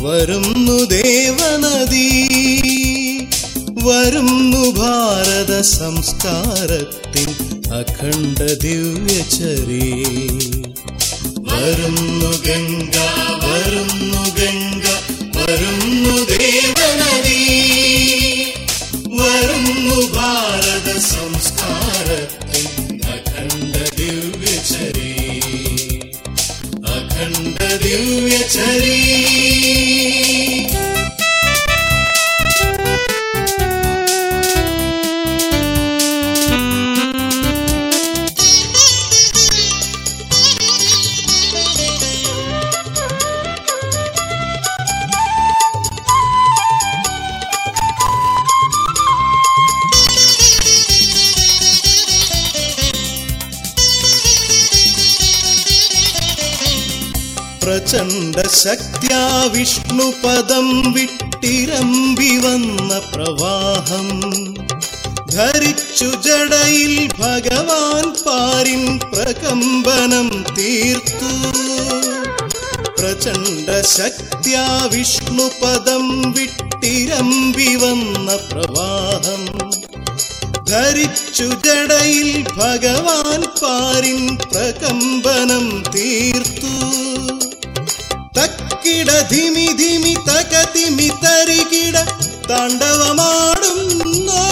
വരുന്നു ദേവനദി വരുന്നു ഭാരത സംസ്കാരത്തിൻ അഖണ്ഡ ദിവ്യചരി വരുന്നു ഗംഗ വരുന്നു ഗംഗ വരുന്നു ദേവനദി വരുന്നു ഭാരത സംസ്കാരത്തിൻ അഖണ്ഡ ദിവ്യചരി അഖണ്ഡ ദിവ്യചരി പ്രചണ്ഡ ശക്ത്യാ വിഷ്ണുപദം വിട്ടിരമ്പി വന്ന പ്രവാഹം ധരിച്ചു ജടയിൽ ഭഗവാൻ പാരിൻ പ്രകമ്പനം തീർത്തു പ്രചണ്ഡ ശക്ത്യാ വിഷ്ണുപദം വിട്ടിരമ്പി വന്ന പ്രവാഹം ധരിച്ചു ജടയിൽ ഭഗവാൻ പാരിൻ പ്രകമ്പനം തീർത്തു തക്കിട ധിമി ധിമി തകതിമി തരികിട താണ്ഡവമാടുന്നോ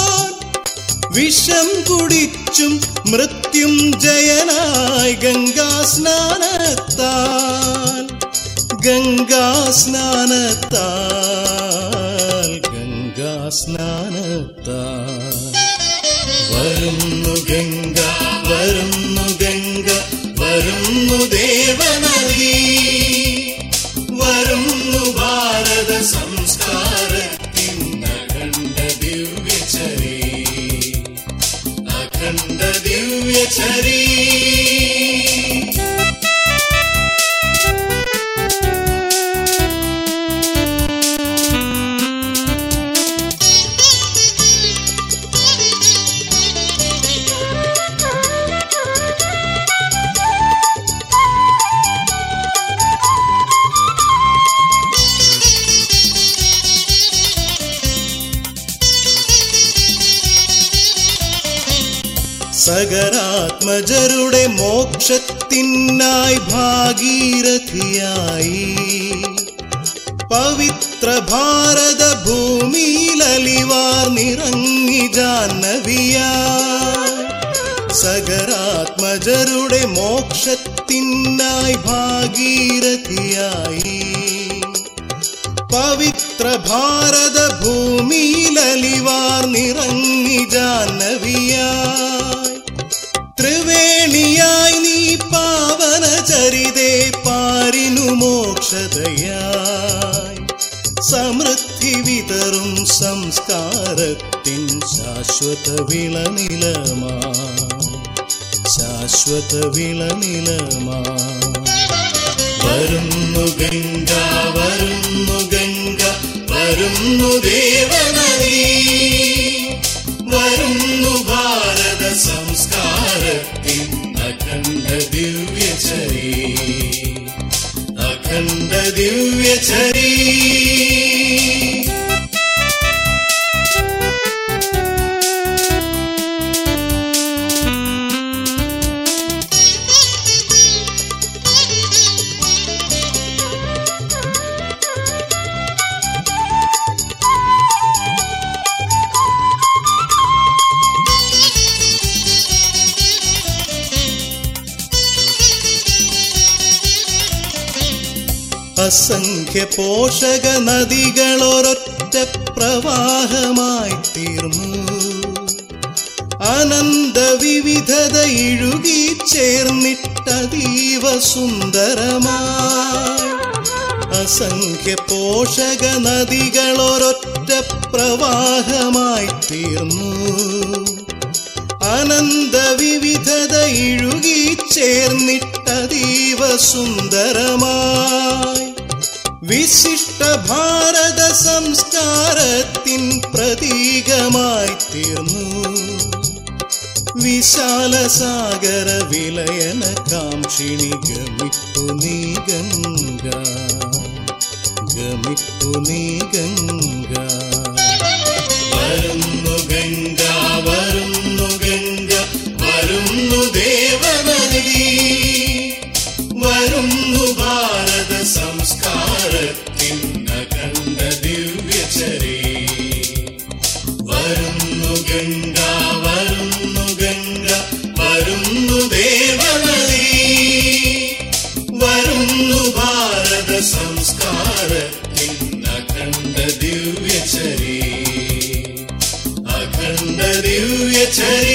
വിഷം കുടിച്ചും മൃത്യും ജയനായി ഗംഗാ സ്നാനത്താൽ ഗംഗാ സ്നാനത്താൽ ഗംഗാ സ്നാനത്താൽ വരുന്നു ഗംഗ വരുന്നു ഗംഗ വരുന്നു ദേവനദി വരുന്നു ഭാരത സംസ്കാരത്തിൻ അഖണ്ഡ ദിവ്യചരി അഖണ്ഡ ദിവ്യചരി സകരാത്മജരുടെ മോക്ഷത്തിനായി ഭാഗീരഥിയായി പവിത്ര ഭാരത ഭൂമിയിലലിവാർ നിറങ്ങി ജാഹ്നവിയായി സകരാത്മജരുടെ മോക്ഷത്തിനായി ഭാഗീരഥിയായി പവിത്ര ഭാരത ഭൂമിയിലലിവാർ നിറങ്ങി ജാഹ്നവിയായി ത്രിവേണിയായി നീ പാവന ചരിതേ പാരിനു മോക്ഷതയായി സമൃദ്ധി വിതറും സംസ്കാരത്തിൻ ശാശ്വത വിളനിലമാ ശാശ്വത വിളനിലമാ വരുന്നു ഗംഗ വരുന്നു ഗംഗ വരുന്നു ദേവനദി വരുന്നു ഭാരത സംസ്കാരത്തിൻ അഖണ്ഡ ദിവ്യചരി അഖണ്ഡ ദിവ്യചരി അസംഖ്യ പോഷക നദികളൊരൊറ്റ പ്രവാഹമായി തീർന്നു അനന്ത വിവിധത ഇഴുകി ചേർന്നിട്ടതീവ സുന്ദരമായി അസംഖ്യ പോഷക നദികളൊരൊറ്റ പ്രവാഹമായി തീർന്നു അനന്ത വിവിധത ഇഴുകി ചേർന്നിട്ടതീവ സുന്ദരമായി വിശിഷ്ട ഭാരത സംസ്കാരത്തിൻ പ്രതീകമായി തീർന്നു വിശാല സാഗര വിലയന കാംക്ഷിണി ഗമിപ്പു നീ ഗംഗ നീ ഗംഗ വരുന്നു ഗംഗ വരുന്നു ഗംഗ വരുന്നു ദേവനദി വരുന്നു ഭാരത സംസ്കാരത്തിൻ അഖണ്ഡ ദിവ്യചരി വരുന്നു ഗംഗ വരുന്നു ഗംഗ വരുന്നു ദേവനദി വരുന്നു ഭാരത സംസ്കാരത്തിൻ അഖണ്ഡ ദിവ്യചരി അഖണ്ഡ ദിവ്യചരി